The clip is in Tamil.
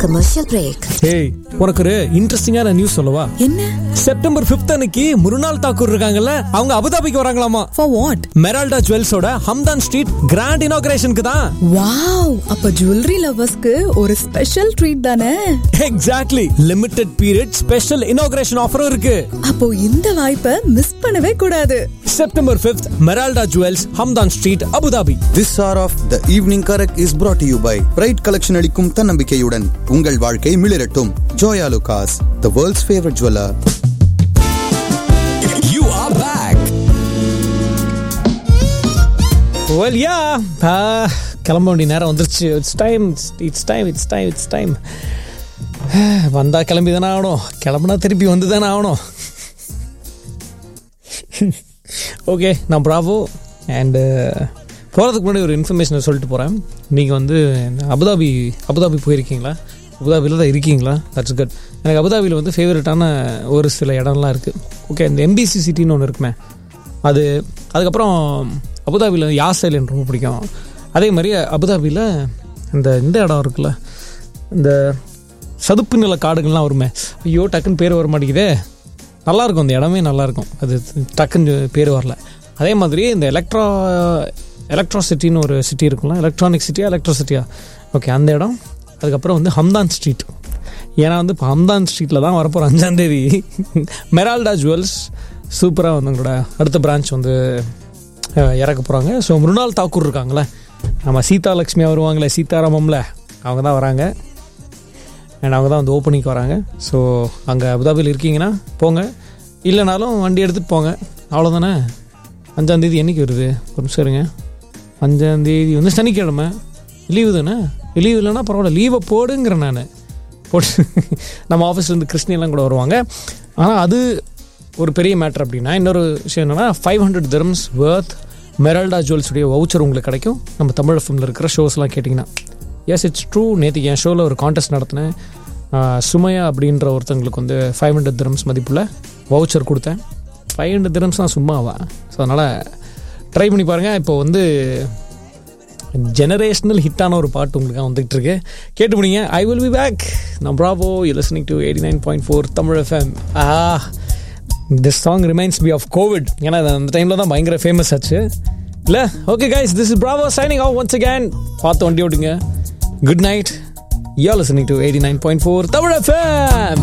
commercial break. ஏய் உனக்கு ஒரு இன்ட்ரெஸ்டிங்கான நியூஸ் சொல்லவா என்ன செப்டம்பர் 5th அன்னைக்கு முருனால் தாக்கூர் இருக்காங்கல்ல அவங்க அபுதாபிக்கு வராங்களாமா ஃபார் வாட் மெரால்டா ஜுவல்ஸோட ஹம்தான் ஸ்ட்ரீட் கிராண்ட் இனாகிரேஷனுக்கு தான் வாவ் அப்ப ஜுவல்லரி லவர்ஸ்க்கு ஒரு ஸ்பெஷல் ட்ரீட் தானே exactly limited period special inauguration ஆஃபரும் இருக்கு அப்போ இந்த வாய்ப்பை மிஸ் பண்ணவே கூடாது September 5th Meralda jewels Hamdan street Abu Dhabi This hour of the evening correct is brought to you by Pride Collection அளிக்கும் தன்னம்பிக்கையுடன் உங்கள் வாழ்க்கை மிளிரட்டும் Joyalukkas the world's favorite jeweler you are back well ya கிளம்ப வேண்டிய நேரம் வந்துருச்சு it's time it's time it's time it's time வந்தா கிளம்பி தானே ஆகணும் கிளம்புனா திருப்பி வந்து தானே ஆகணும் ஓகே நான் ப்ராவோ அண்டு போகிறதுக்கு முன்னாடி ஒரு இன்ஃபர்மேஷனை சொல்லிட்டு போகிறேன் நீங்கள் வந்து அபுதாபி அபுதாபி போயிருக்கீங்களா அபுதாபியில் தான் இருக்கீங்களா தட்ஸ் குட் எனக்கு அபுதாபியில் வந்து ஃபேவரட்டான ஒரு சில இடம்லாம் இருக்குது ஓகே இந்த எம்பிசி சிட்டின்னு ஒன்று இருக்குமே அது அதுக்கப்புறம் அபுதாபியில் யாசைல் எனக்கு ரொம்ப பிடிக்கும் அதே மாதிரி அபுதாபியில் இந்த இந்த இடம் இருக்குல்ல இந்த சதுப்பு நில காடுகள்லாம் வருமே ஐயோ டக்குன்னு பேர் வர மாட்டேங்குதே நல்லாயிருக்கும் அந்த இடமே நல்லாயிருக்கும் அது டக்குன்னு பேர் வரல அதே மாதிரி இந்த எலக்ட்ரா எலக்ட்ரா சிட்டின்னு ஒரு சிட்டி இருக்கும்ல எலக்ட்ரானிக் சிட்டியா எலக்ட்ரோ சிட்டியா ஓகே அந்த இடம் அதுக்கப்புறம் வந்து ஹம்தான் ஸ்ட்ரீட் ஏன்னா வந்து இப்போ ஹம்தான் ஸ்ட்ரீட்டில் தான் வரப்போகிற அஞ்சாந்தேதி மெரால்டா ஜுவல்ஸ் சூப்பராக வந்து உங்களோட அடுத்த பிரான்ச் வந்து அஹ், இறக்க போகிறாங்க ஸோ மிருணால் தாக்கூர் இருக்காங்களே நம்ம சீதா லக்ஷ்மியாக வருவாங்களே சீதாராமம்ல அவங்க தான் வராங்க அண்ட் அவங்க தான் வந்து ஓப்பனிங்க்கு வராங்க ஸோ அங்கே அபுதாபியில் இருக்கீங்கன்னா போங்க இல்லைனாலும் வண்டி எடுத்துகிட்டு போங்க அவ்வளோதானே அஞ்சாந்தேதி என்னைக்கு வருது ஒரு நிமிஷம் இருங்க அஞ்சாந்தேதி வந்து சனிக்கிழமை லீவு தானே லீவு இல்லைன்னா பரவாயில்ல லீவை போடுங்கிறேன் நான் போட்டு நம்ம ஆஃபீஸ்லேருந்து கிருஷ்ணியெல்லாம் கூட வருவாங்க ஆனால் அது ஒரு பெரிய மேட்ரு அப்படின்னா இன்னொரு விஷயம் என்னென்னா five hundred dirhams worth Meralda ஜுவல்ஸுடைய வவுச்சர் உங்களுக்கு கிடைக்கும் நம்ம தமிழ் ஃபிலிமில் இருக்கிற ஷோஸ்லாம் கேட்டிங்கன்னா எஸ் இட்ஸ் ட்ரூ நேற்றுக்கு என் ஷோவில் ஒரு கான்டெஸ்ட் நடத்தினேன் ஆஹ், சுமையா அப்படின்ற ஒருத்தங்களுக்கு வந்து ஃபைவ் ஹண்ட்ரட் திரம்ஸ் மதிப்புள்ள வவுச்சர் கொடுத்தேன் ஃபைவ் ஹண்ட்ரட் திரம்ஸ் தான் சும்மாவா ஸோ அதனால் ட்ரை பண்ணி பாருங்கள் இப்போ வந்து ஜெனரேஷனல் ஹிட்டான ஒரு பாட்டு உங்களுக்கு வந்துகிட்டு இருக்கு கேட்டு முடிங்க ஐ வில் பி பேக் நான் Bravo you listening to eighty nine point four Tamil FM ஆ this song reminds be of covid ஏன்னா அது அந்த டைமில் தான் பயங்கர ஃபேமஸ் ஆச்சு இல்லை okay guys this is Bravo signing off once again பார்த்து வண்டி ஓட்டுங்க good night you listening to eighty nine point four Tamil FM